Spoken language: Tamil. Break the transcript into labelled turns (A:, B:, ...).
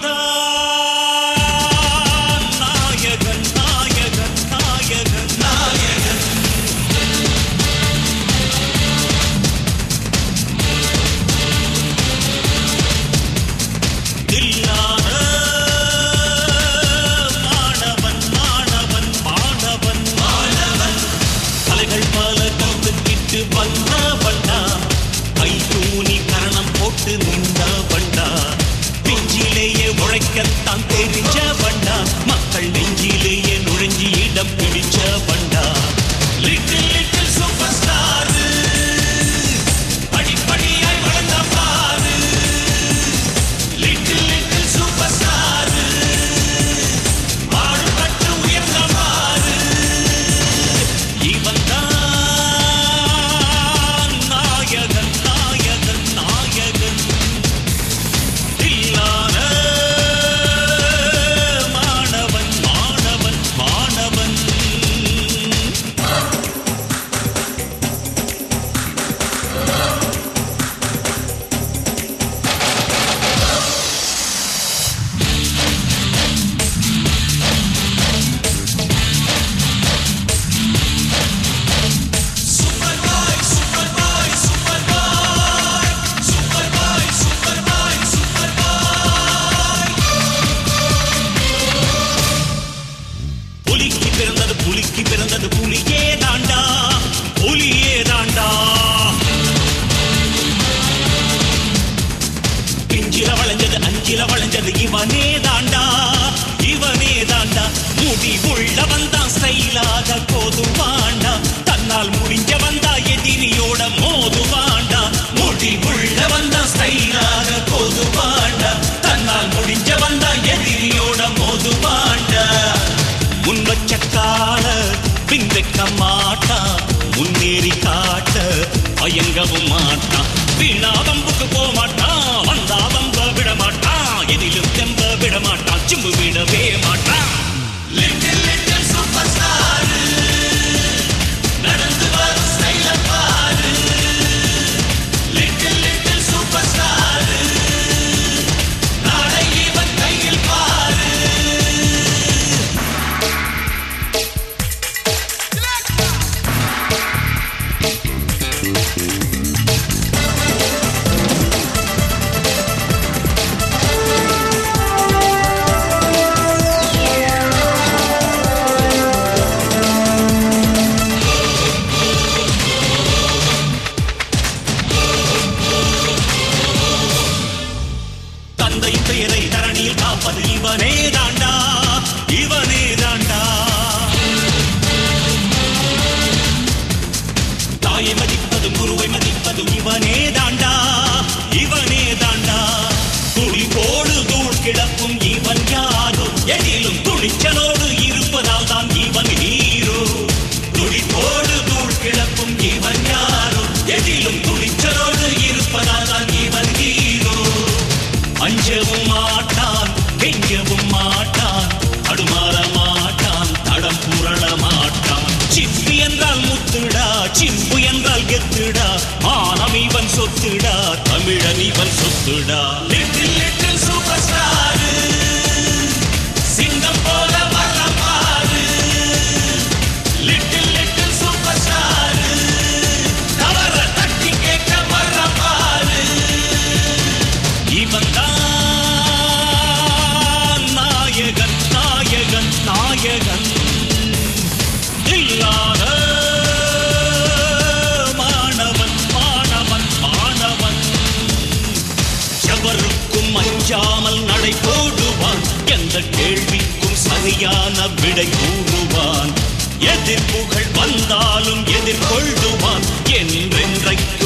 A: நாயகன் நாயகன் நாயகன் நாயகன் தில்லான மாணவன் மாணவன் மாணவன் மாணவன் தலைகள் பல கத்துக்கிட்டு வந்த வண்டா கை தூணி கரணம் போட்டு நின்ற வண்டா நெஞ்சிலேயே உழைக்கத்தான் தெரிஞ்ச வண்டா மக்கள் நெஞ்சிலேயே நுழைஞ்சி இடம் பிடிச்ச வண்டா லிட்டில் லிட்டில் சூப்பர் ஸ்டார் படிப்படியாய் வளர்ந்த பாரு லிட்டில் லிட்டில் சூப்பர் ஸ்டார் பாடுபட்டு உயர்ந்த பாரு இவன் தான் நாயகன் நாயகன் நாயகன் இல்லாத மாணவன் மாணவன் மாணவன் புலிக்கு பிறந்தது புலிக்கு பிறந்தது புலியே தாண்டா புலியே தாண்டா பிஞ்சில வளைஞ்சது அஞ்சில வளைஞ்சது இவனே தாண்டா இவனே தாண்டா முடி உள்ள வந்தா ஸ்டைலாக கோதுவாண்டா தன்னால் முடிஞ்ச வந்தா எதிரியோட மோதுவாண்டா முடி உள்ள வந்தா ஸ்டைலாக கோதுவாண்டா தன்னால் முடிஞ்ச வந்தா எதிரியோட மோதுவாண்டா முன் வச்ச கால பின் வைக்க மாட்டான் முன்னேறி காட்ட பயங்கவும் மாட்டான் வீணா வம்புக்கு போக மாட்டான் வந்தா வம்ப விட மாட்டான் எதிலும் தெம்ப விட மாட்டான் சிம்பு விடவே மாட்டான் லிட்டில் லிட்டில் சூப்பர் ஸ்டார் நடந்து வரும் ஸ்டைல பாரு லிட்டில் லிட்டில் சூப்பர் ஸ்டார் நாளை இவன் கையில் பாரு தந்தை பெயரை தரணியில் காப்பது இவனே தாண்டா இவனே தாண்டா தாயை மதிப்பதும் குருவை மதிப்பதும் இவனே தாண்டா இவனே தாண்டா துளி போடு தூள் கிடக்கும் இவன் யாரோ எதிலும் துணிச்சலோடு இருப்பதால் தான் இவன் ஹீரோ துளி போடு தூள் கிடக்கும் இவன் யாரோ எதிலும் துணிச்சலோடு இருப்பதால் தான் இவன் ஹீரோ அஞ்சவும் மாட்டான் கெஞ்சவும் மாட்டான் அடுமாற மாட்டான் தடம் புரள மாட்டான் சிப்பி என்றால் முத்துடா சிம்பு என்றால் கெத்துடா மானம் இவன் சொத்துடா தமிழன் இவன் சொத்துடா லிட்டில் லிட்டில் சூப்பர் ஸ்டார் சிங்கம் போல வர்ற பாரு லிட்டில் லிட்டில் சூப்பர் ஸ்டார் தவற தட்டி கேட்க வர்ற பாரு இவன் தான் நாயகன் நாயகன் நாயகன் இல்லாத மாணவன் மாணவன் மாணவன் எவருக்கும் அஞ்சாமல் நடை போடுவான் எந்த கேள்விக்கும் சரியான விடை கூறுவான் எதிர்ப்புகள் வந்தாலும் எதிர்கொள்ளுவான் என்றென்றைக்கும்